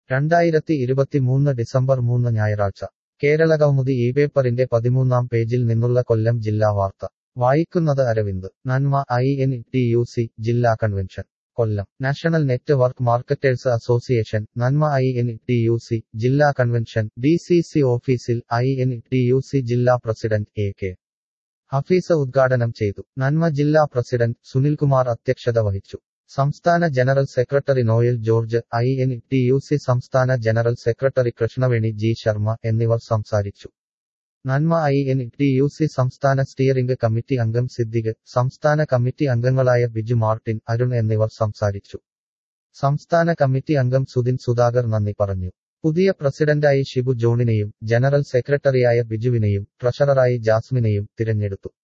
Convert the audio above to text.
രണ്ടായിരത്തി ഇരുപത്തിമൂന്ന് ഡിസംബർ മൂന്ന് ഞായറാഴ്ച കേരളകൗമുദി ഈ പേപ്പറിന്റെ പതിമൂന്നാം പേജിൽ നിന്നുള്ള കൊല്ലം ജില്ലാ വാർത്ത വായിക്കുന്നത് Aravind Nanma I N T U C ജില്ലാ convention Kollam national network marketers association Nanma I N T U C ജില്ലാ കൺവെൻഷൻ ഡി സി സി ഓഫീസിൽ I N T U C ജില്ലാ പ്രസിഡന്റ് എ കെ ഹഫീസ ഉദ്ഘാടനം ചെയ്തു നന്മ ജില്ലാ പ്രസിഡന്റ് സുനിൽകുമാർ അധ്യക്ഷത വഹിച്ചു സംസ്ഥാന general secretary Noel George I N T U C സംസ്ഥാന general secretary Krishnaveni G Sharma എന്നിവർ സംസാരിച്ചു Nanma I N T U C സംസ്ഥാന സ്റ്റിയറിംഗ് കമ്മിറ്റി അംഗം സിദ്ദിഖ് സംസ്ഥാന കമ്മിറ്റി അംഗങ്ങളായ ബിജു മാർട്ടിൻ അരുൺ എന്നിവർ സംസാരിച്ചു സംസ്ഥാന കമ്മിറ്റി അംഗം സുദിൻ സുധാകർ നന്ദി പറഞ്ഞു പുതിയ പ്രസിഡന്റായി ഷിബു ജോണിനെയും ജനറൽ സെക്രട്ടറിയായ ബിജുവിനെയും ട്രഷററായി ജാസ്മിനെയും തിരഞ്ഞെടുത്തു